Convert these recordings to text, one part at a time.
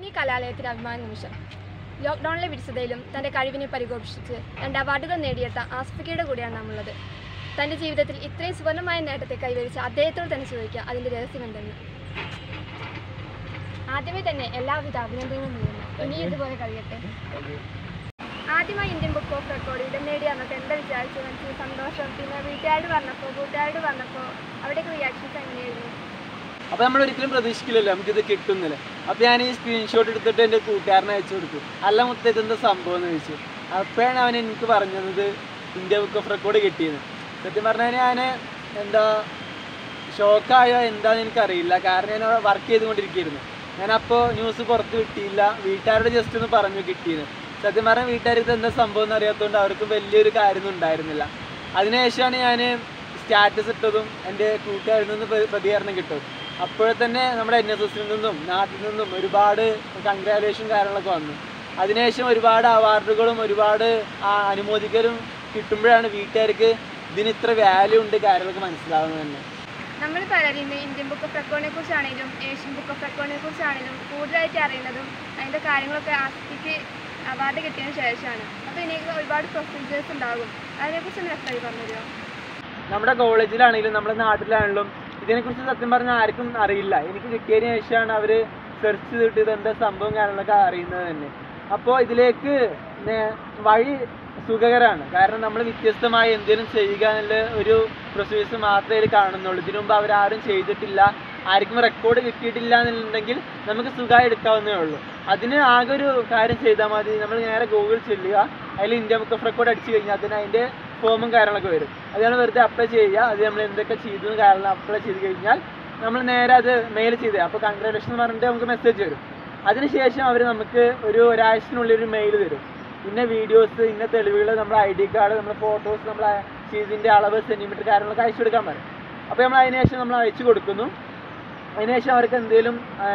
ഈ കലാലയത്തിന് അഭിമാന നിമിഷം ലോക്ക്ഡൗണിലെ വിരുദ്ധതയിലും തൻ്റെ കഴിവിനെ പരിപോഷിച്ച് രണ്ട് അവാർഡുകൾ നേടിയെത്ത ആസ്ഫിക്കയുടെ കൂടെയാണ് നമ്മളുള്ളത് തൻ്റെ ജീവിതത്തിൽ ഇത്രയും സുവർണമായ നേട്ടത്തെ കൈവരിച്ച അദ്ദേഹത്തോട് തന്നെ ചോദിക്കുക അതിൻ്റെ രഹസ്യം എന്തെന്ന് ആദ്യമേ തന്നെ എല്ലാവിധ അഭിനന്ദനങ്ങളും നേരുന്നു ഇനി ഇതുപോലെ കഴിയട്ടെ ആദ്യമായി ഇന്ത്യൻ ബുക്ക് ഓഫ് റെക്കോർഡ് ഇടം നേടി വന്നിട്ട് എന്താ വിചാരിച്ചു മനസ്സിൽ സന്തോഷം പിന്നെ വീട്ടുകാരോട് പറഞ്ഞപ്പോൾ കൂട്ടുകാരോട് പറഞ്ഞപ്പോൾ അവിടെയൊക്കെ റിയാക്ഷൻസ് എങ്ങനെയായിരുന്നു അപ്പോൾ നമ്മൾ ഒരിക്കലും പ്രതീക്ഷിക്കില്ലല്ലോ നമുക്കിത് കിട്ടുന്നില്ല അപ്പോൾ ഞാൻ ഈ സ്ക്രീൻഷോട്ട് എടുത്തിട്ട് എൻ്റെ കൂട്ടുകാരനെ അയച്ചു കൊടുത്തു അല്ല മൊത്തം ഇതെന്താ സംഭവം എന്ന് ചോദിച്ചു അപ്പോഴാണ് അവൻ എനിക്ക് പറഞ്ഞത് ഇന്ത്യ ബുക്ക് ഓഫ് റെക്കോർഡ് കിട്ടിയത് സത്യം പറഞ്ഞാൽ ഞാൻ എന്താ ഷോക്കായോ എന്താണെന്ന് എനിക്കറിയില്ല കാരണം ഞാൻ വർക്ക് ചെയ്തുകൊണ്ടിരിക്കുകയായിരുന്നു ഞാനപ്പോൾ ന്യൂസ് പുറത്ത് കിട്ടിയില്ല വീട്ടുകാരോട് ജസ്റ്റ് ഒന്ന് പറഞ്ഞു കിട്ടിയത് സത്യം പറഞ്ഞാൽ വീട്ടുകാർക്ക് എന്താ സംഭവം എന്ന് അറിയാത്തതുകൊണ്ട് അവർക്ക് വലിയൊരു കാര്യമൊന്നും ഉണ്ടായിരുന്നില്ല അതിനുശേഷമാണ് ഞാൻ സ്റ്റാറ്റസ് ഇട്ടതും എൻ്റെ കൂട്ടുകാരിൽ നിന്ന് പ്ര- പ്രതികരണം കിട്ടും അപ്പോഴെ തന്നെ നമ്മുടെ എൻ എസ് എസിൽ നിന്നും നാട്ടിൽ നിന്നും ഒരുപാട് കൺഗ്രാജുലേഷൻ കാര്യങ്ങളൊക്കെ വന്നു അതിനുശേഷം ഒരുപാട് അവാർഡുകളും ഒരുപാട് ആ, അനുമോദിക്കലും കിട്ടുമ്പോഴാണ് വീട്ടുകാർക്ക് ഇതിന് ഇത്ര വാല്യൂ ഉണ്ട് കാര്യങ്ങളൊക്കെ മനസ്സിലാവുന്നത് തന്നെ നമ്മൾ പലരും ഇന്ന് ഇന്ത്യൻ ബുക്ക് ഓഫ് റെക്കോർഡിനെ കുറിച്ചാണെങ്കിലും ഏഷ്യൻ ബുക്ക് ഓഫ് റെക്കോർഡിനെ കുറിച്ചാണെങ്കിലും കൂടുതലായിട്ട് അറിയുന്നതും അതിൻ്റെ കാര്യങ്ങളൊക്കെ ആസ്തിക്ക് അവാർഡ് കിട്ടിയതിന് ശേഷമാണ് അപ്പോൾ ഇതിനൊക്കെ ഒരുപാട് പ്രൊസീജിയേഴ്സ് ഉണ്ടാകും അതിനെക്കുറിച്ച് ഒന്ന് വ്യക്തമായി പറഞ്ഞുതരുമോ നമ്മുടെ കോളേജിലാണെങ്കിലും നമ്മുടെ നാട്ടിലാണെങ്കിലും ഇതിനെക്കുറിച്ച് സത്യം പറഞ്ഞാൽ ആർക്കും അറിയില്ല എനിക്ക് കിട്ടിയതിന് ശേഷമാണ് അവർ സെർച്ച് ചെയ്തിട്ട് ഇതെന്താ സംഭവം കാര്യങ്ങളൊക്കെ അറിയുന്നത് തന്നെ അപ്പോൾ ഇതിലേക്ക് നേ- വഴി സുഖകരമാണ് കാരണം നമ്മൾ വ്യത്യസ്തമായി എന്തെങ്കിലും ചെയ്യുക എന്നുള്ള ഒരു പ്രൊസീജിയേഴ്സ് മാത്രമേ ഇതിൽ കാണുന്നുള്ളൂ ഇതിനു മുമ്പ് അവരാരും ചെയ്തിട്ടില്ല ആർക്കും റെക്കോർഡ് കിട്ടിയിട്ടില്ല എന്നുണ്ടെങ്കിൽ നമുക്ക് സുഖമായി എടുക്കാവുന്നേ ഉള്ളൂ അതിന് ആകെ ഒരു കാര്യം ചെയ്താൽ മതി നമ്മൾ നേരെ ഗൂഗിൾ ചെല്ലുക അതിൽ ഇന്ത്യ ബുക്ക് ഓഫ് റെക്കോർഡ് അടിച്ചു കഴിഞ്ഞാൽ അതിന് അതിൻ്റെ ഫോമും കാര്യങ്ങളൊക്കെ വരും അത് നമ്മൾ വെറുതെ അപ്ലൈ ചെയ്യുക അത് നമ്മൾ എന്തൊക്കെ ചെയ്തു എന്ന് കാര്യങ്ങൾ അപ്ലൈ ചെയ്ത് കഴിഞ്ഞാൽ നമ്മൾ നേരെ അത് മെയിൽ ചെയ്ത് അപ്പോൾ കൺഗ്രാജുലേഷൻ എന്ന് പറഞ്ഞിട്ട് നമുക്ക് മെസ്സേജ് വരും അതിനുശേഷം അവർ നമുക്ക് ഒരു ഒരാഴ്ചത്തിനുള്ളിൽ ഒരു മെയിൽ തരും ഇന്ന വീഡിയോസ് ഇന്ന തെളിവുകൾ നമ്മുടെ ഐ ഡി കാർഡ് നമ്മുടെ ഫോട്ടോസ് നമ്മൾ ചെയ്തിൻ്റെ അളവ് സെൻറ്റിമീറ്റർ കാര്യങ്ങളൊക്കെ അയച്ചു കൊടുക്കാൻ പറയും അപ്പോൾ നമ്മൾ അതിനുശേഷം നമ്മൾ അയച്ചു കൊടുക്കുന്നു അതിനുശേഷം അവർക്ക് എന്തെങ്കിലും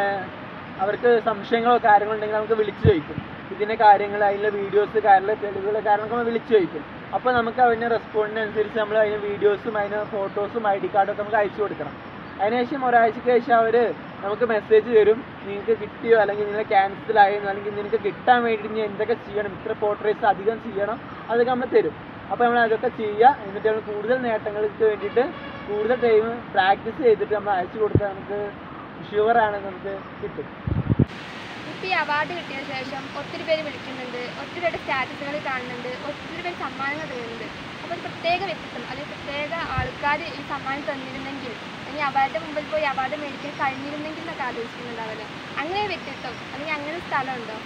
അവർക്ക് സംശയങ്ങളോ കാര്യങ്ങളോ ഉണ്ടെങ്കിൽ നമുക്ക് വിളിച്ചു ചോദിക്കും ഇതിൻ്റെ കാര്യങ്ങൾ അതിലെ വീഡിയോസ് കാര്യങ്ങൾ തെളിവുകൾ കാര്യങ്ങളൊക്കെ നമ്മൾ വിളിച്ചു ചോദിക്കും അപ്പോൾ നമുക്ക് അതിൻ്റെ റെസ്പോണ്ടിനനുസരിച്ച് നമ്മൾ അതിന് വീഡിയോസും അതിന് ഫോട്ടോസും ഐ ഡി കാർഡൊക്കെ നമുക്ക് അയച്ചു കൊടുക്കണം അതിനുശേഷം ഒരാഴ്ചയ്ക്ക് ശേഷം അവർ നമുക്ക് മെസ്സേജ് തരും നിങ്ങൾക്ക് കിട്ടിയോ അല്ലെങ്കിൽ നിങ്ങൾ ക്യാൻസൽ ആയെന്നോ അല്ലെങ്കിൽ നിനക്ക് കിട്ടാൻ വേണ്ടി നീ എന്തൊക്കെ ചെയ്യണം ഇത്ര പോർട്രേറ്റ്സ് അധികം ചെയ്യണം അതൊക്കെ നമ്മൾ തരും അപ്പോൾ നമ്മൾ അതൊക്കെ ചെയ്യുക എന്നിട്ട് നമ്മൾ കൂടുതൽ നേട്ടങ്ങൾക്ക് വേണ്ടിയിട്ട് കൂടുതൽ ടൈം പ്രാക്ടീസ് ചെയ്തിട്ട് നമ്മൾ അയച്ചു കൊടുത്താൽ നമുക്ക് ഷുവറാണ് നമുക്ക് കിട്ടും ഇപ്പോൾ ഈ അവാർഡ് കിട്ടിയ ശേഷം ഒത്തിരി പേര് വിളിക്കുന്നുണ്ട് ഒത്തിരി പേരുടെ സ്റ്റാറ്റസുകൾ കാണുന്നുണ്ട് ഒത്തിരി പേര് സമ്മാനങ്ങൾ തരുന്നുണ്ട് അപ്പോൾ ഒരു പ്രത്യേക വ്യക്തിത്വം അല്ലെങ്കിൽ പ്രത്യേക ആൾക്കാർ ഈ സമ്മാനം തന്നിരുന്നെങ്കിൽ അല്ലെങ്കിൽ അവാർഡിൻ്റെ മുമ്പിൽ പോയി അവാർഡ് മേടിക്കാൻ കഴിഞ്ഞിരുന്നെങ്കിൽ എന്നൊക്കെ ആലോചിക്കുന്നുണ്ടാവല്ലോ അങ്ങനെ ഒരു വ്യക്തിത്വം അല്ലെങ്കിൽ അങ്ങനെ ഒരു സ്ഥലമുണ്ടോ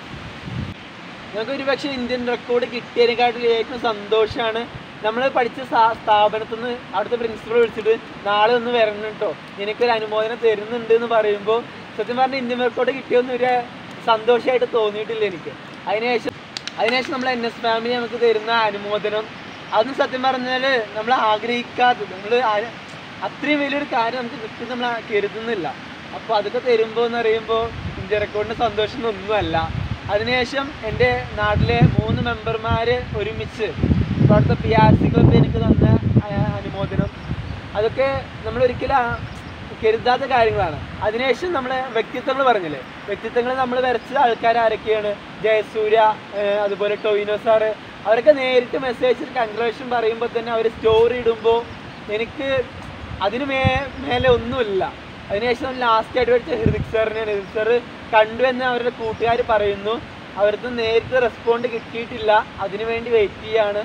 ഞങ്ങൾക്ക് ഒരുപക്ഷെ ഇന്ത്യൻ റെക്കോർഡ് കിട്ടിയതിനെക്കാട്ടിൽ ഏറ്റവും സന്തോഷമാണ് നമ്മൾ പഠിച്ച സ്ഥാ- സ്ഥാപനത്തിൽ നിന്ന് അവിടുത്തെ പ്രിൻസിപ്പൾ വിളിച്ചിട്ട് നാളെ ഒന്ന് വരണം കേട്ടോ എനിക്കൊരു അനുമോദനം തരുന്നുണ്ട് എന്ന് പറയുമ്പോൾ സത്യം പറഞ്ഞാൽ ഇന്ത്യൻ റെക്കോർഡ് കിട്ടിയൊന്നും ഒരു സന്തോഷമായിട്ട് തോന്നിയിട്ടില്ല എനിക്ക് അതിനുശേഷം അതിനുശേഷം നമ്മൾ എൻ എസ് ഫാമിലി നമുക്ക് തരുന്ന അനുമോദനം അതൊന്നും സത്യം പറഞ്ഞാൽ നമ്മൾ ആഗ്രഹിക്കാത്തത് നമ്മൾ അത്രയും വലിയൊരു കാര്യം നമുക്ക് കിട്ടും നമ്മൾ കരുതുന്നില്ല അപ്പോൾ അതൊക്കെ തരുമ്പോൾ എന്ന് പറയുമ്പോൾ ഇന്ത്യ റെക്കോർഡിൻ്റെ സന്തോഷം ഒന്നുമല്ല അതിനുശേഷം എൻ്റെ നാട്ടിലെ മൂന്ന് മെമ്പർമാർ ഒരുമിച്ച് ഇപ്പോൾ അവിടുത്തെ പി ആർ സി ക്ലബ്ബ് എനിക്ക് തന്ന ആ, അനുമോദനം അതൊക്കെ നമ്മൾ ഒരിക്കലും ആ- കരുതാത്ത കാര്യങ്ങളാണ് അതിനുശേഷം നമ്മൾ വ്യക്തിത്വങ്ങൾ പറഞ്ഞില്ലേ വ്യക്തിത്വങ്ങൾ നമ്മൾ വരച്ച ആൾക്കാർ ആരൊക്കെയാണ് ജയസൂര്യ ഏഹ് അതുപോലെ ടൊവിനോ സാറ് അവരൊക്കെ നേരിട്ട് മെസ്സേജ് കൺഗ്രാഷൻ പറയുമ്പോൾ തന്നെ അവർ സ്റ്റോറി ഇടുമ്പോൾ എനിക്ക് അതിന് മേ മേലെ ഒന്നുമില്ല അതിനുശേഷം ലാസ്റ്റ് ആയിട്ട് പഠിച്ച ഹൃതിക് സാറിനെയാണ് ഹൃതിക് സാറ് കണ്ടു എന്ന് അവരുടെ കൂട്ടുകാർ പറയുന്നു അവർക്ക് നേരിട്ട് റെസ്പോണ്ട് കിട്ടിയിട്ടില്ല അതിനുവേണ്ടി വെയിറ്റ് ചെയ്യാണ്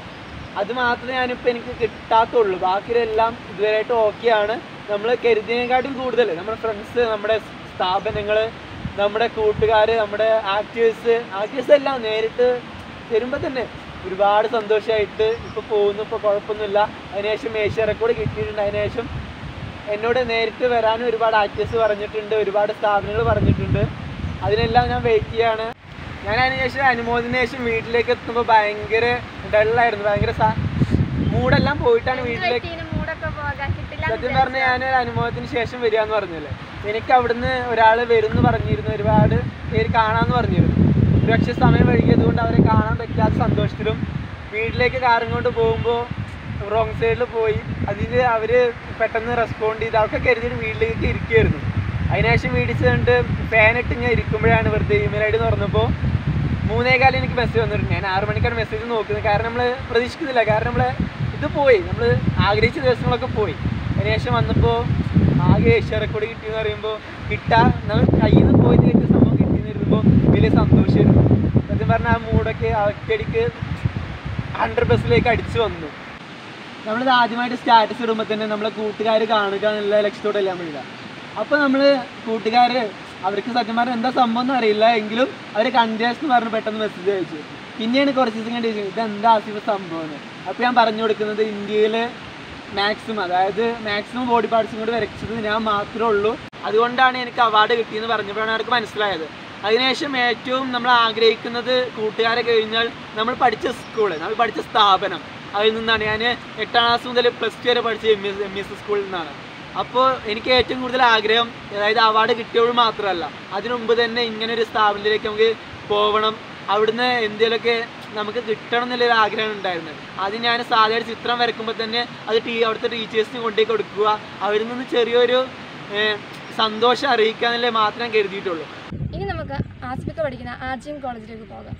അത് മാത്രമേ ഞാനിപ്പോൾ എനിക്ക് കിട്ടാത്തുള്ളൂ ബാക്കിയെല്ലാം ഇതുവരെയായിട്ട് ഓക്കെയാണ് നമ്മൾ കരുതിയതിനെക്കാട്ടും കൂടുതൽ നമ്മുടെ ഫ്രണ്ട്സ് നമ്മുടെ സ്ഥാപനങ്ങൾ നമ്മുടെ കൂട്ടുകാർ നമ്മുടെ ആക്ടേഴ്സ് ആക്ടേഴ്സ് എല്ലാം നേരിട്ട് തരുമ്പോൾ തന്നെ ഒരുപാട് സന്തോഷമായിട്ട് ഇപ്പോൾ പോകുന്നു ഇപ്പോൾ കുഴപ്പമൊന്നുമില്ല അതിനുശേഷം ഏഷ്യ റെക്കോർഡ് കിട്ടിയിട്ടുണ്ട് അതിനുശേഷം എന്നോട് നേരിട്ട് വരാനും ഒരുപാട് ആക്ടേഴ്സ് പറഞ്ഞിട്ടുണ്ട് ഒരുപാട് സ്ഥാപനങ്ങൾ പറഞ്ഞിട്ടുണ്ട് അതിനെല്ലാം ഞാൻ വെയിറ്റ് ചെയ്യാണ് ഞാൻ അതിനുശേഷം അനുമോദന ശേഷം വീട്ടിലേക്ക് എത്തുമ്പോൾ ഭയങ്കര ഡള്ളായിരുന്നു ഭയങ്കര സ- മൂടെല്ലാം പോയിട്ടാണ് വീട്ടിലേക്ക് മൂടൊക്കെ പോകാൻ കിട്ടില്ല സത്യം പറഞ്ഞ ഞാൻ ഒരു അനുഭവത്തിന് ശേഷം വരിക എന്ന് പറഞ്ഞല്ലേ എനിക്ക് അവിടുന്ന് ഒരാൾ വരുമെന്ന് പറഞ്ഞിരുന്നു ഒരുപാട് പേര് കാണാമെന്ന് പറഞ്ഞിരുന്നു ഒരുപക്ഷെ സമയം വൈകിയത് കൊണ്ട് അവരെ കാണാൻ പറ്റാത്ത സന്തോഷത്തിലും വീട്ടിലേക്ക് കാറും കൊണ്ട് പോകുമ്പോൾ റോങ് സൈഡിൽ പോയി അതിൽ അവർ പെട്ടെന്ന് റെസ്പോണ്ട് ചെയ്ത് അവർക്ക് കരുതിയിട്ട് വീട്ടിലേക്ക് ഇരിക്കുകയായിരുന്നു അതിനുശേഷം വീടിച്ച് കണ്ടിട്ട് ഫാനിട്ട് ഇങ്ങനെ ഇരിക്കുമ്പോഴാണ് വെറുതെ ഇമെയിൽ ഐ ഡി തുറന്നപ്പോൾ മൂന്നേകാലം എനിക്ക് മെസ്സേജ് വന്നിട്ടുണ്ട് ഞാൻ ആറ് മണിക്കാണ് മെസ്സേജ് നോക്കുന്നത് കാരണം നമ്മൾ പ്രതീക്ഷിക്കുന്നില്ല കാരണം നമ്മൾ ഇത് പോയി നമ്മൾ ആഗ്രഹിച്ച ദിവസങ്ങളൊക്കെ പോയി അതിനുശേഷം വന്നപ്പോൾ ആകെ ഏഷ്യ റെക്കോർഡ് കിട്ടിയെന്ന് പറയുമ്പോൾ കിട്ടാ നമ്മൾ കയ്യിൽ നിന്ന് പോയത് വലിയ സംഭവം കിട്ടിയെന്ന് വരുമ്പോൾ വലിയ സന്തോഷമായിരുന്നു സത്യം പറഞ്ഞാൽ ആ മൂടൊക്കെ ഒറ്റയടിക്ക് ഹൺഡ്രഡ് ബസ്സിലേക്ക് അടിച്ചു വന്നു നമ്മളിത് ആദ്യമായിട്ട് സ്റ്റാറ്റസ് ഇടുമ്പോൾ തന്നെ നമ്മളെ കൂട്ടുകാർ കാണുക എന്നുള്ള ലക്ഷ്യത്തോടെ നമ്മളില്ല അപ്പോൾ നമ്മൾ കൂട്ടുകാർ അവർക്ക് സത്യം പറഞ്ഞാൽ എന്താ സംഭവം എന്ന് അറിയില്ല എങ്കിലും അവർ കണ്ടിന്യൂസ് എന്ന് പറഞ്ഞ് പെട്ടെന്ന് മെസ്സേജ് അയച്ചു പിന്നെയാണ് കുറച്ച് ദിവസം കണ്ട് ചോദിച്ചത് ഇതെന്താ ആസിഫ് സംഭവം എന്ന് അപ്പോൾ ഞാൻ പറഞ്ഞു കൊടുക്കുന്നത് ഇന്ത്യയിൽ മാക്സിമം അതായത് മാക്സിമം ബോഡി പാർട്സും കൂടി വരച്ചത് ഞാൻ മാത്രമേ ഉള്ളൂ അതുകൊണ്ടാണ് എനിക്ക് അവാർഡ് കിട്ടിയെന്ന് പറഞ്ഞപ്പോഴാണ് അവർക്ക് മനസ്സിലായത് അതിനുശേഷം ഏറ്റവും നമ്മൾ ആഗ്രഹിക്കുന്നത് കൂട്ടുകാരെ കഴിഞ്ഞാൽ നമ്മൾ പഠിച്ച സ്കൂള് നമ്മൾ പഠിച്ച സ്ഥാപനം അതിൽ നിന്നാണ് ഞാൻ എട്ടാം ക്ലാസ് മുതൽ പ്ലസ് ടു വരെ പഠിച്ച എം എസ് എം എസ് സ്കൂളിൽ നിന്നാണ് അപ്പോൾ എനിക്ക് ഏറ്റവും കൂടുതൽ ആഗ്രഹം അതായത് അവാർഡ് കിട്ടിയപ്പോൾ മാത്രമല്ല അതിനു മുമ്പ് തന്നെ ഇങ്ങനെ ഒരു സ്ഥാപനത്തിലേക്ക് നമുക്ക് പോകണം അവിടുന്ന് എന്തെങ്കിലുമൊക്കെ നമുക്ക് കിട്ടണം എന്നുള്ളൊരു ആഗ്രഹം ഉണ്ടായിരുന്നു അത് ഞാൻ സാധാരണ ചിത്രം വരയ്ക്കുമ്പോൾ തന്നെ അത് ടീ അവിടുത്തെ ടീച്ചേഴ്സിന് കൊണ്ടുപോയി കൊടുക്കുക അവരിൽ നിന്ന് ചെറിയൊരു ഏഹ്, സന്തോഷം അറിയിക്കുക എന്നുള്ളത് മാത്രമേ ഞാൻ കരുതിയിട്ടുള്ളൂ ഇനി നമുക്ക് ആസ്പിക്ക പഠിക്കുന്ന ആർ ജി എം കോളേജിലേക്ക് പോകാം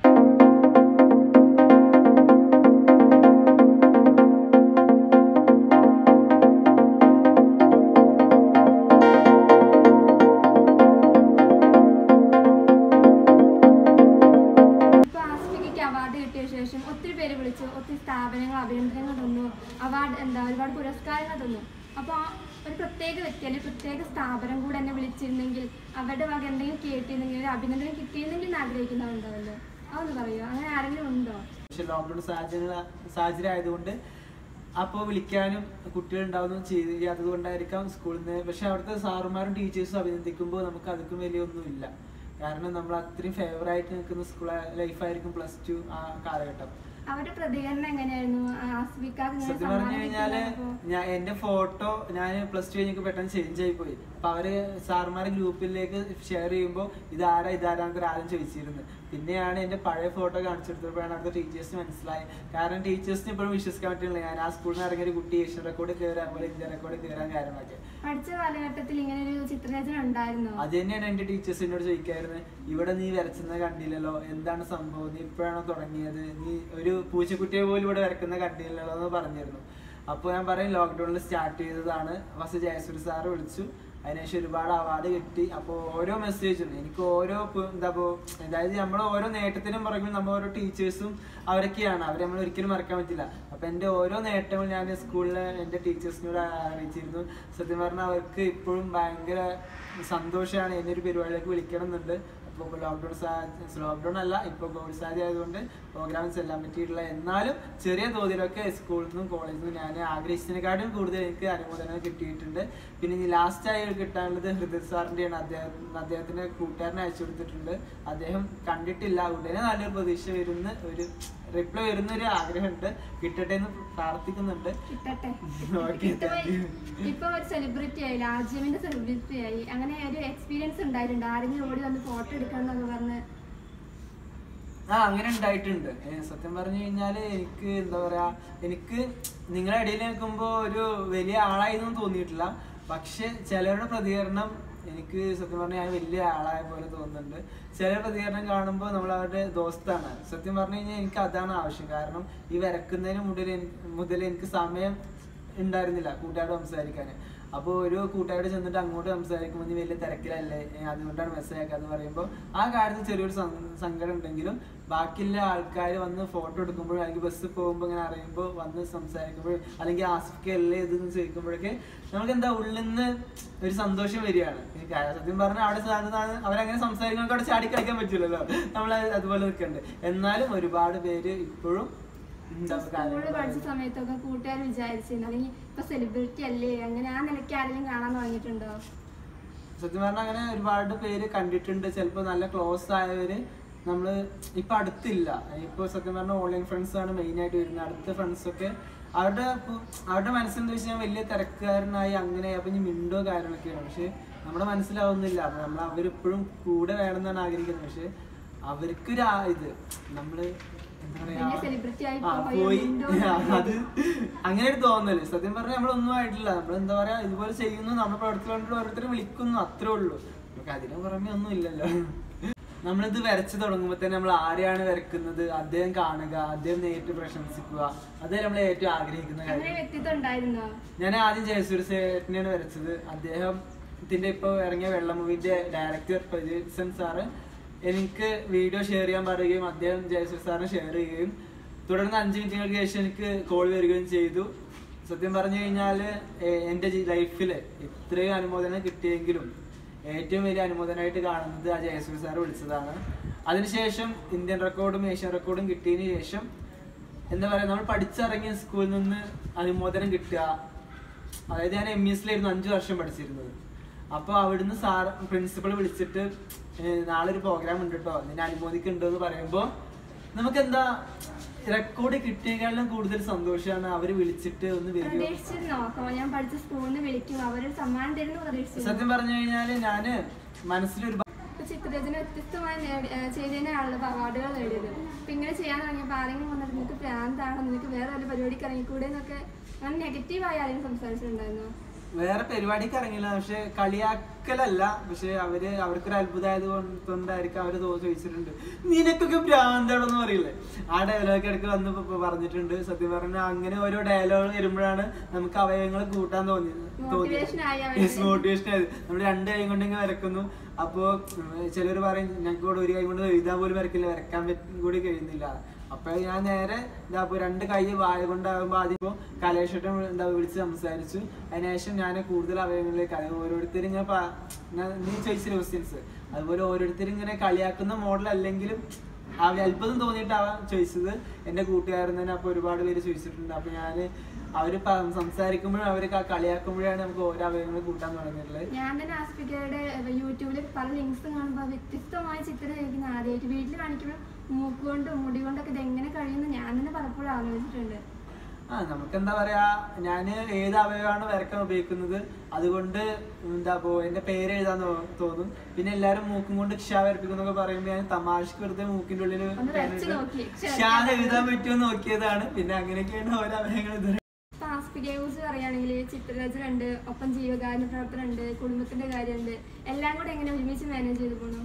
ഇപ്പോൾ ആസ്പിക്കയ്ക്ക് അവാർഡ് കിട്ടിയ ശേഷം ഒത്തിരി പേര് വിളിച്ചു ഒത്തിരി സ്ഥാപനങ്ങൾ അഭിനന്ദനങ്ങൾ തന്നു അവാർഡ് എന്താ ഒരുപാട് പുരസ്കാരങ്ങൾ തന്നു അപ്പോൾ ആ ഒരു പ്രത്യേക വ്യക്തി അല്ലെങ്കിൽ പ്രത്യേക സ്ഥാപനം കൂടെ എന്നെ വിളിച്ചിരുന്നെങ്കിൽ അവരുടെ വക എന്തെങ്കിലും കേട്ടിരുന്നെങ്കിൽ ഒരു അഭിനന്ദനം കിട്ടിയിരുന്നെങ്കിൽ എന്ന് ആഗ്രഹിക്കുന്നവരുണ്ടാവല്ലോ അതൊന്ന് പറയുമോ അങ്ങനെ ആരെങ്കിലും ഉണ്ടോ പക്ഷെ ലോക്ക്ഡൗൺ സാഹചര്യ സാഹചര്യം ആയതുകൊണ്ട് അപ്പോൾ വിളിക്കാനും കുട്ടികളുണ്ടാവുന്നതും ചെയ്യാത്തത് കൊണ്ടായിരിക്കാം സ്കൂളിൽ നിന്ന് പക്ഷെ അവിടുത്തെ സാറുമാരും ടീച്ചേഴ്സും അഭിനന്ദിക്കുമ്പോൾ നമുക്ക് അതൊക്കെ വലിയൊന്നുമില്ല കാരണം നമ്മൾ അത്രയും ഫേവറായിട്ട് നിൽക്കുന്ന സ്കൂൾ ലൈഫായിരിക്കും പ്ലസ് ടു ആ കാലഘട്ടം അവരുടെ പ്രതികരണം എങ്ങനെയായിരുന്നു ആസ്പിക്കാർക്ക് ഇങ്ങനെ സത്യം പറഞ്ഞു സമ്മാനം കഴിഞ്ഞാല് കിട്ടിയപ്പോൾ ഞാൻ എന്റെ ഫോട്ടോ ഞാൻ പ്ലസ് ടു കഴിഞ്ഞ് പെട്ടെന്ന് ചേഞ്ച് ആയി പോയി അപ്പൊ അവര് സാർമാരെ ഗ്രൂപ്പിലേക്ക് ഷെയർ ചെയ്യുമ്പോൾ ഇതാരാ ഇതാരാന്നൊക്കെ ആദ്യം ചോദിച്ചിരുന്നു പിന്നെയാണ് എന്റെ പഴയ ഫോട്ടോ കാണിച്ചെടുത്തപ്പോഴാണ് അവിടുത്തെ ടീച്ചേഴ്സിന് മനസ്സിലായത് കാരണം ടീച്ചേഴ്സിന് ഇപ്പോഴും വിശ്വസിക്കാൻ പറ്റില്ല ഞാൻ ആ സ്കൂളിൽ നിന്ന് ഇറങ്ങിയ ഒരു കുട്ടി ഏഷ്യൻ റെക്കോർഡ് കയറാൻ പോലെ ഇന്ത്യ റെക്കോർഡ് കയറാൻ കാരണമൊക്കെ പഠിച്ച കാലഘട്ടത്തിൽ ഇങ്ങനെ ഒരു ചിത്രരചന ഉണ്ടായിരുന്നോ അത് തന്നെയാണ് എന്റെ ടീച്ചേഴ്സ് എന്നോട് ചോദിക്കായിരുന്നത് ഇവിടെ നീ വരച്ചെന്ന് കണ്ടില്ലല്ലോ എന്താണ് സംഭവം നീ ഇപ്പോഴാണോ തുടങ്ങിയത് നീ ഒരു പൂച്ചക്കുട്ടിയെ പോലും ഇവിടെ വരക്കുന്ന കണ്ടില്ലല്ലോ എന്ന് പറഞ്ഞിരുന്നു അപ്പോൾ ഞാൻ പറയും ലോക്ക്ഡൌണിൽ സ്റ്റാർട്ട് ചെയ്തതാണ് ഫസ്റ്റ് ജയസൂരി സാറ് വിളിച്ചു അതിനുശേഷം ഒരുപാട് അവാർഡ് കിട്ടി അപ്പോൾ ഓരോ മെസ്സേജും എനിക്ക് ഓരോ പ് എന്താ ഇപ്പോൾ അതായത് നമ്മൾ ഓരോ നേട്ടത്തിനും പുറകിൽ നമ്മൾ ഓരോ ടീച്ചേഴ്സും അവരൊക്കെയാണ് അവരെ നമ്മൾ ഒരിക്കലും മറക്കാൻ പറ്റില്ല അപ്പോൾ എൻ്റെ ഓരോ നേട്ടങ്ങളും ഞാൻ സ്കൂളിൽ എൻ്റെ ടീച്ചേഴ്സിനോട് അറിയിച്ചിരുന്നു സത്യം പറഞ്ഞാൽ അവർക്ക് ഇപ്പോഴും ഭയങ്കര സന്തോഷമാണ് എന്നെ ഒരു പരിപാടിയിലേക്ക് വിളിക്കണം എന്നുണ്ട് അപ്പോൾ ലോക്ക്ഡൗൺ ലോക്ക്ഡൗൺ അല്ല ഇപ്പോൾ കോവിഡ് സാധ്യത ആയതുകൊണ്ട് പ്രോഗ്രാം ചെല്ലാൻ പറ്റിയിട്ടില്ല എന്നാലും ചെറിയ തോതിലൊക്കെ സ്കൂളിൽ നിന്നും കോളേജിൽ നിന്നും ഞാൻ ആഗ്രഹിച്ചതിനെക്കാട്ടും കൂടുതൽ എനിക്ക് അനുമോദനങ്ങൾ കിട്ടിയിട്ടുണ്ട് പിന്നെ ഇനി ലാസ്റ്റ് ആയി കിട്ടാനുള്ളത് ഹൃദയ സാറിൻ്റെയാണ് അദ്ദേഹം അദ്ദേഹത്തിൻ്റെ കൂട്ടുകാരനെ അയച്ചു കൊടുത്തിട്ടുണ്ട് അദ്ദേഹം കണ്ടിട്ടില്ല ഉടനെ നല്ലൊരു പ്രതീക്ഷ വരുന്ന ഒരു റിപ്ലൈ വരുന്ന ഒരു ആഗ്രഹമുണ്ട് കിട്ടട്ടെ എന്ന് പ്രാർത്ഥിക്കുന്നുണ്ട് കിട്ടട്ടെ Okay, കിട്ടുമ്പോ thank you. ഇപ്പൊ ഒരു സെലിബ്രിറ്റി ആയി രാജ്യമിന്റെ സെലിബ്രിറ്റി ആയി അങ്ങനെ ഒരു എക്സ്പീരിയൻസ് ഉണ്ടായിട്ടുണ്ട് ആരെങ്കിലും ഓടി വന്ന് ഫോട്ടോ എടുക്കണം എന്നൊക്കെ പറഞ്ഞ് ആ അങ്ങനെ ഉണ്ടായിട്ടുണ്ട് ഏ, സത്യം പറഞ്ഞു കഴിഞ്ഞാല് എനിക്ക് എന്താ പറയാ എനിക്ക് നിങ്ങളുടെ ഇടയിൽ നിൽക്കുമ്പോ ഒരു വലിയ ആളായിന്നും തോന്നിയിട്ടില്ല പക്ഷെ ചിലരുടെ പ്രതികരണം എനിക്ക് സത്യം പറഞ്ഞാൽ ഞാൻ വലിയ ആളായ പോലെ തോന്നുന്നുണ്ട് ചില പ്രതികരണം കാണുമ്പോൾ നമ്മൾ അവരുടെ ദോസ്താണ് സത്യം പറഞ്ഞു കഴിഞ്ഞാൽ എനിക്ക് അതാണ് ആവശ്യം കാരണം ഈ വരക്കുന്നതിന് മുതൽ എനി- മുതൽ എനിക്ക് സമയം ഉണ്ടായിരുന്നില്ല കൂട്ടുകാരോട് സംസാരിക്കാൻ അപ്പോൾ ഒരു കൂട്ടുകാരോട് ചെന്നിട്ട് അങ്ങോട്ട് സംസാരിക്കുമ്പോൾ നീ വലിയ തിരക്കിലല്ലേ ഏ, അതുകൊണ്ടാണ് മെസ്സേജ് ആക്കാന്ന് പറയുമ്പോൾ ആ കാര്യത്തിൽ ചെറിയൊരു സം- സങ്കടം ഉണ്ടെങ്കിലും ബാക്കിയുള്ള ആൾക്കാർ വന്ന് ഫോട്ടോ എടുക്കുമ്പോഴും അല്ലെങ്കിൽ ബസ്സിൽ പോകുമ്പോൾ ഇങ്ങനെ അറിയുമ്പോൾ വന്ന് സംസാരിക്കുമ്പോൾ അല്ലെങ്കിൽ ആസിഫിക്ക് അല്ലേ ഇതെന്ന് ചോദിക്കുമ്പോഴൊക്കെ നമുക്ക് എന്താ ഉള്ളിൽ നിന്ന് ഒരു സന്തോഷം വരികയാണ് എനിക്ക് ആ സത്യം പറഞ്ഞാൽ അവിടെ സാധനം അവരങ്ങനെ സംസാരിക്കുമ്പോൾ അവിടെ ചാടി കളിക്കാൻ പറ്റില്ലല്ലോ നമ്മൾ അതുപോലെ നിൽക്കുന്നുണ്ട് എന്നാലും ഒരുപാട് പേര് ഇപ്പോഴും എന്താ സ്കൂളിൽ കാര്യങ്ങൾ പഠിച്ച പറയുന്നത്. സമയത്തൊക്കെ കൂട്ടുകാർ വിചാരിച്ചിരുന്നു അല്ലെങ്കിൽ ഇപ്പൊ സെലിബ്രിറ്റി അല്ലേ അങ്ങനെ ആ നിലയ്ക്ക് ആരെങ്കിലും കാണാൻ തുടങ്ങിയിട്ടുണ്ടോ സത്യം പറഞ്ഞാൽ അങ്ങനെ ഒരുപാട് പേര് കണ്ടിട്ടുണ്ട് ചിലപ്പോൾ നല്ല ക്ലോസ് ആയവര് നമ്മള് ഇപ്പൊ അടുത്തില്ല ഇപ്പൊ സത്യം പറഞ്ഞാൽ ഓൺലൈൻ ഫ്രണ്ട്സ് ആണ് മെയിൻ ആയിട്ട് വരുന്നത് അടുത്ത ഫ്രണ്ട്സ് ഒക്കെ അവരുടെ ഇപ്പൊ- അവരുടെ മനസ്സെന്താ വെച്ചാൽ വലിയ തിരക്കുകാരനായി അങ്ങനെ അപ്പൊ ഇനി മിണ്ടോ കാര്യങ്ങളൊക്കെയാണ് പക്ഷെ നമ്മുടെ മനസ്സിലാവുന്നില്ല അപ്പൊ നമ്മൾ അവരിപ്പോഴും കൂടെ വേണമെന്നാണ് ആഗ്രഹിക്കുന്നത് പക്ഷെ അവർക്കൊരു ആ ഇത് നമ്മള് എന്താ പറയാ, വലിയ സെലിബ്രിറ്റി ആയി ആ, പോയോ പോയി എന്തോ അത് അങ്ങനെ ഒരു തോന്നല് സത്യം പറഞ്ഞാൽ നമ്മളൊന്നും ആയിട്ടില്ല നമ്മൾ എന്താ പറയാ ഇതുപോലെ ചെയ്യുന്നു നമ്മുടെ പ്രവർത്തനം കൊണ്ട് ഓരോരുത്തരെ വിളിക്കുന്നു അത്രേ ഉള്ളൂ നമുക്ക് അതിന് പുറമെ ഒന്നും ഇല്ലല്ലോ നമ്മളിത് വരച്ചു തുടങ്ങുമ്പോൾ തന്നെ നമ്മൾ ആരെയാണ് വരക്കുന്നത് അദ്ദേഹം കാണുക അദ്ദേഹം നേരിട്ട് പ്രശംസിക്കുക അതേ നമ്മൾ ഏറ്റവും ആഗ്രഹിക്കുന്ന അങ്ങനെ കാര്യം വ്യക്തിത്വം ഉണ്ടായിരുന്നോ ഞാൻ ആദ്യം ജയസൂര്യ സേട്ടനെയാണ് വരച്ചത് അദ്ദേഹം ഇതിന്റെ ഇപ്പൊ ഇറങ്ങിയ വെള്ള മൂവിന്റെ ഡയറക്ടർ പ്രജീസൻ സാറ് എനിക്ക് വീഡിയോ ഷെയർ ചെയ്യാൻ പറയുകയും അദ്ദേഹം ജയസൂര്യ സാറിന് ഷെയർ ചെയ്യുകയും തുടർന്ന് അഞ്ച് മിനിറ്റുകൾക്ക് ശേഷം എനിക്ക് കോൾ വരികയും ചെയ്തു സത്യം പറഞ്ഞു കഴിഞ്ഞാൽ എൻ്റെ ലൈഫിൽ ഇത്രയും അനുമോദനം കിട്ടിയെങ്കിലും ഏറ്റവും വലിയ അനുമോദനമായിട്ട് കാണുന്നത് ആ ജയസൂര്യ സാർ വിളിച്ചതാണ് അതിനുശേഷം ഇന്ത്യൻ റെക്കോർഡും ഏഷ്യൻ റെക്കോർഡും കിട്ടിയതിന് ശേഷം എന്താ പറയാ നമ്മൾ പഠിച്ചിറങ്ങിയ സ്കൂളിൽ നിന്ന് അനുമോദനം കിട്ടുക അതായത് ഞാൻ എം ഇ എസിലായിരുന്നു അഞ്ചു വർഷം പഠിച്ചിരുന്നത് അപ്പോൾ അവിടുന്ന് സാർ പ്രിൻസിപ്പൾ വിളിച്ചിട്ട് ഏഹ് നാളെ ഒരു പ്രോഗ്രാം ഉണ്ട് കേട്ടോ നിന്നെ അനുമോദിക്കുന്നുണ്ടോ എന്ന് പറയുമ്പോൾ നമുക്ക് എന്താ റെക്കോർഡ് കിട്ടിയേക്കാളും കൂടുതൽ സന്തോഷമാണ് അവര് വിളിച്ചിട്ട് ഒന്ന് വരിക പ്രതീക്ഷിച്ചിരുന്നോ നോക്കാം ഞാൻ പഠിച്ച സ്കൂളിൽ നിന്ന് വിളിക്കും അവരൊരു സമ്മാനം തരുന്നു പ്രതീക്ഷിച്ചിരുന്നു സത്യം പറഞ്ഞു കഴിഞ്ഞാല് ഞാന് മനസ്സിലൊരു ഇപ്പൊ ചിത്രരചന വ്യത്യസ്തമായി നേടി- ഏഹ് ചെയ്തതിനാണല്ലോ ഇപ്പൊ അവാർഡുകൾ നേടിയത് അപ്പൊ ഇങ്ങനെ ചെയ്യാൻ തുടങ്ങിയപ്പോൾ ആരെങ്കിലും വന്നിട്ട് നിനക്ക് പ്രാന്താണോ നിനക്ക് വേറെ വല്ല പരിപാടിക്ക് ഇറങ്ങിക്കൂടെ എന്നൊക്കെ അങ്ങനെ നെഗറ്റീവായി ആരെങ്കിലും സംസാരിച്ചിട്ടുണ്ടായിരുന്നോ വേറെ പരിപാടിക്ക് ഇറങ്ങില്ല പക്ഷെ കളിയാക്കലല്ല പക്ഷെ അവര് അവർക്കൊരു അത്ഭുതമായത് കൊണ്ടായിരിക്കും അവര് തോ ചോദിച്ചിട്ടുണ്ട് നിനക്കൊക്കെ ഭ്രാന്താണെന്ന് പറയില്ലേ ആ ഡയലോഗ് ഇടയ്ക്ക് വന്ന് ഇപ്പൊ പറഞ്ഞിട്ടുണ്ട് സത്യം പറഞ്ഞാൽ അങ്ങനെ ഓരോ ഡയലോഗ് വരുമ്പോഴാണ് നമുക്ക് അവയവങ്ങൾ കൂട്ടാൻ തോന്നി Motivation ആയി അവര്. മോട്ടിവേഷൻ ആയത് നമ്മൾ രണ്ട് കൈ കൊണ്ട് ഇങ്ങനെ വരക്കുന്നു അപ്പോ ചിലർ പറയും ഞങ്ങൾക്ക് കൂടെ ഒരു കൈ കൊണ്ട് എഴുതാൻ പോലും വരക്കില്ല വരക്കാൻ പറ്റും കൂടി കഴിയുന്നില്ല അപ്പൊ ഞാൻ നേരെ എന്താ ഇപ്പൊ രണ്ട് കൈ വായ കൊണ്ടാകുമ്പോ ആദ്യം ഇപ്പൊ കലേഷട്ടം എന്താ വിളിച്ച് സംസാരിച്ചു അതിനുശേഷം ഞാൻ കൂടുതൽ അവയവങ്ങളിലേക്ക് അത് ഓരോരുത്തരും ഇങ്ങനെ പ- ഞാൻ- നീ ചോദിച്ച ക്വസ്റ്റ്യൻസ് അതുപോലെ ഓരോരുത്തരും ഇങ്ങനെ കളിയാക്കുന്ന മോഡൽ അല്ലെങ്കിലും ആ അത്ഭുതം തോന്നിയിട്ടാവാൻ ചോദിച്ചത് എന്റെ കൂട്ടുകാരൻ തന്നെ അപ്പൊ ഒരുപാട് പേര് ചോദിച്ചിട്ടുണ്ട് അപ്പൊ ഞാന് അവര് പ- സംസാരിക്കുമ്പോഴും അവര് ക- കളിയാക്കുമ്പോഴാണ് നമുക്ക് ഓരോ അവയവങ്ങൾ കൂട്ടാൻ തുടങ്ങിയിട്ടുള്ളത് ഞാൻ തന്നെ ആസ്പിക്കയുടെ യൂട്യൂബിൽ പല ലിങ്ക്സും കാണുമ്പോൾ വ്യത്യസ്തമായ ചിത്രം കഴിക്കുന്ന ആദ്യമായിട്ട് വീട്ടിൽ കാണിക്കുമ്പോൾ മൂക്കുകൊണ്ടും മുടി കൊണ്ടൊക്കെ ഇത് എങ്ങനെ കഴിയുന്നു ഞാൻ തന്നെ പലപ്പോഴും ആലോചിച്ചിട്ടുണ്ട് ആ നമുക്ക് എന്താ പറയാ ഞാന് ഏത് അവയവമാണ് വരക്കാൻ ഉപയോഗിക്കുന്നത് അതുകൊണ്ട് എന്താ ഇപ്പോ എന്റെ പേര് എഴുതാൻ തോ- തോന്നും പിന്നെ എല്ലാരും മൂക്കും കൊണ്ട് ക്ഷ വരപ്പിക്കുന്നൊക്കെ പറയുമ്പോൾ ഞാൻ തമാശക്ക് വെറുതെ മൂക്കിന്റെ ഉള്ളിൽ ഒന്ന് വരച്ച് നോക്കി. ക്ഷ ക്ഷ എഴുതാൻ പറ്റുമോ നോക്കിയതാണ് പിന്നെ അങ്ങനെയൊക്കെയാണ് ഓരോ അവയവങ്ങൾ ഇത് ഇപ്പൊ ആസ്പികയെ കുറിച്ച് പറയുകയാണെങ്കിൽ ചിത്രരചന ഉണ്ട് ഒപ്പം ജീവകാരുണ്യ പ്രവർത്തനം ഉണ്ട് കുടുംബത്തിന്റെ കാര്യമുണ്ട് എല്ലാം കൂടെ എങ്ങനെ ഒരുമിച്ച് മാനേജ് ചെയ്തു പോകണം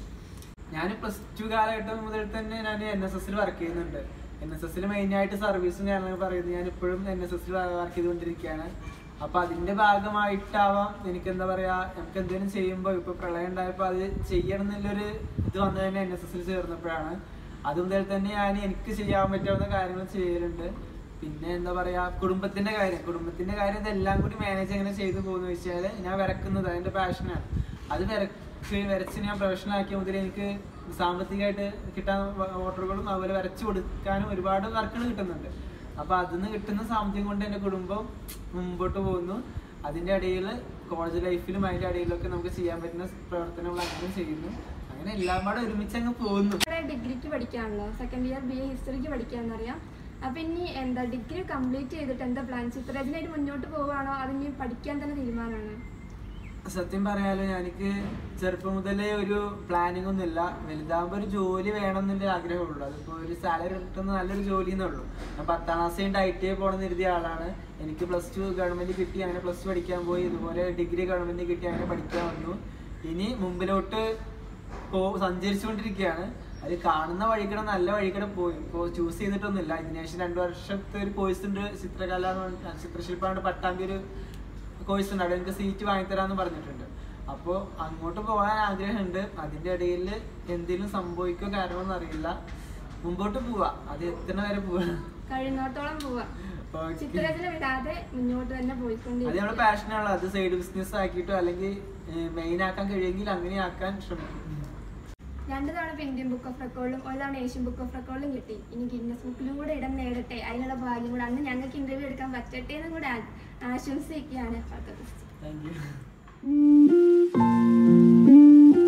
ഞാൻ പ്ലസ് ടു കാലഘട്ടം മുതൽ തന്നെ ഞാൻ എൻ എസ് എസിൽ വർക്ക് ചെയ്യുന്നുണ്ട് എൻ എസ് എസിൽ മെയിനായിട്ട് സർവീസ് ഞാൻ പറയുന്നത് ഞാൻ ഇപ്പോഴും എൻ എസ് എസിൽ വർക്ക് ചെയ്തുകൊണ്ടിരിക്കുകയാണ് അപ്പൊ അതിന്റെ ഭാഗമായിട്ടാവാം എനിക്ക് എന്താ പറയാ നമുക്ക് എന്തെങ്കിലും ചെയ്യുമ്പോൾ ഇപ്പൊ പ്രളയം ഉണ്ടായപ്പോൾ അത് ചെയ്യണം എന്നുള്ളൊരു ഇത് വന്നത് തന്നെ എൻ എസ് എസിൽ ചേർന്നപ്പോഴാണ് അത് മുതൽ തന്നെ ഞാൻ എനിക്ക് ചെയ്യാൻ പറ്റാവുന്ന കാര്യങ്ങൾ ചെയ്യലുണ്ട് പിന്നെ എന്താ പറയാ കുടുംബത്തിന്റെ കാര്യം കുടുംബത്തിന്റെ കാര്യം ഇതെല്ലാം കൂടി മാനേജ് എങ്ങനെ ചെയ്തു പോകുന്നു വെച്ചാല് ഞാൻ വരക്കുന്നത് അതിന്റെ പാഷനാണ് അത് വരക്ക് വരച്ച് ഞാൻ പ്രൊഫഷണൽ ആക്കിയ മുതൽ എനിക്ക് സാമ്പത്തികമായിട്ട് കിട്ടാൻ ഓർഡറുകളും അതുപോലെ വരച്ചു കൊടുക്കാനും ഒരുപാട് വർക്കുകൾ കിട്ടുന്നുണ്ട് അപ്പൊ അതിന്ന് കിട്ടുന്ന സാമ്പത്തികം കൊണ്ട് എന്റെ കുടുംബം മുമ്പോട്ട് പോകുന്നു അതിന്റെ ഇടയിൽ കോളേജ് ലൈഫിലും അതിന്റെ ഇടയിലൊക്കെ നമുക്ക് ചെയ്യാൻ പറ്റുന്ന പ്രവർത്തനങ്ങൾ അങ്ങനെ ചെയ്യുന്നു അങ്ങനെ എല്ലാം പാടെ ഒരുമിച്ച് അങ്ങ് പോകുന്നു ഇവിടെ ഡിഗ്രിക്ക് പഠിക്കാണല്ലോ സെക്കൻഡ് ഇയർ ബി എ ഹിസ്റ്ററിക്ക് പഠിക്കാന്നറിയാം അപ്പൊ ഇനി എന്താ ഡിഗ്രി കംപ്ലീറ്റ് ചെയ്തിട്ട് എന്താ പ്ലാൻ ചിത്രരചനയായിട്ട് മുന്നോട്ട് പോവുകയാണോ അത് ഇനി പഠിക്കാൻ തന്നെ തീരുമാനമാണ് സത്യം പറയാലോ എനിക്ക് ചെറുപ്പം മുതലേ ഒരു പ്ലാനിങ് ഒന്നുമില്ല വലുതാകുമ്പോൾ ഒരു ജോലി വേണം എന്നുള്ള ആഗ്രഹമുള്ളൂ അതിപ്പോൾ ഒരു സാലറി കിട്ടുന്ന നല്ലൊരു ജോലി എന്നുള്ളൂ ഞാൻ പത്താം ക്ലാസ് കഴിഞ്ഞിട്ട് ഐ ടി ഐ പോകണം എഴുതിയ ആളാണ് എനിക്ക് പ്ലസ് ടു ഗവൺമെന്റ് കിട്ടി അങ്ങനെ പ്ലസ് ടു പഠിക്കാൻ പോയി ഇതുപോലെ ഡിഗ്രി ഗവൺമെന്റ് കിട്ടി അങ്ങനെ പഠിക്കാൻ വന്നു ഇനി മുമ്പിലോട്ട് പോ സഞ്ചരിച്ചുകൊണ്ടിരിക്കുകയാണ് അത് കാണുന്ന വഴിക്കടെ നല്ല വഴിക്കടെ പോയി ഇപ്പോൾ ചൂസ് ചെയ്തിട്ടൊന്നുമില്ല ഇതിന് ശേഷം രണ്ടു വർഷത്തെ ഒരു കോഴ്സ് ഉണ്ട് ചിത്രകല എന്ന് പറഞ്ഞിട്ട് ചിത്രശില്പമാണ് പട്ടാമ്പി ഒരു കോഴ്സ് ഉണ്ട് അവിടെ എനിക്ക് സീറ്റ് വാങ്ങിത്തരാന്ന് പറഞ്ഞിട്ടുണ്ട് അപ്പോൾ അങ്ങോട്ട് പോകാൻ ആഗ്രഹമുണ്ട് അതിന്റെ ഇടയിൽ എന്തെങ്കിലും സംഭവിക്കോ കാര്യമൊന്നും അറിയില്ല മുമ്പോട്ട് പോവാ അത് എത്തണ വരെ പോവാ കഴിയുന്നിടത്തോളം പോവാ Okay. ചിത്രരചന വിടാതെ മുന്നോട്ട് തന്നെ അത് പോയിക്കൊണ്ടിരിക്കും നമ്മുടെ പാഷനാണല്ലോ അത് സൈഡ് ബിസിനസ് ആക്കിയിട്ടോ അല്ലെങ്കിൽ മെയിൻ ആക്കാൻ കഴിയുമെങ്കിൽ അങ്ങനെ ആക്കാൻ ശ്രമിക്കും രണ്ടു തവണ ഇപ്പൊ ഇന്ത്യൻ ബുക്ക് ഓഫ് റെക്കോർഡും ഒരു തവണ ഏഷ്യൻ ബുക്ക് ഓഫ് റെക്കോർഡും കിട്ടി ഇനി ഗിന്നസ് ബുക്കിലും കൂടെ ഇടം നേടട്ടെ അതിനുള്ള ഭാഗ്യം കൂടെ അന്ന് ഞങ്ങൾക്ക് ഇന്റർവ്യൂ എടുക്കാൻ പറ്റട്ടെ എന്നും കൂടെ ആ- ആശംസിക്കുകയാണ് താങ്ക് യു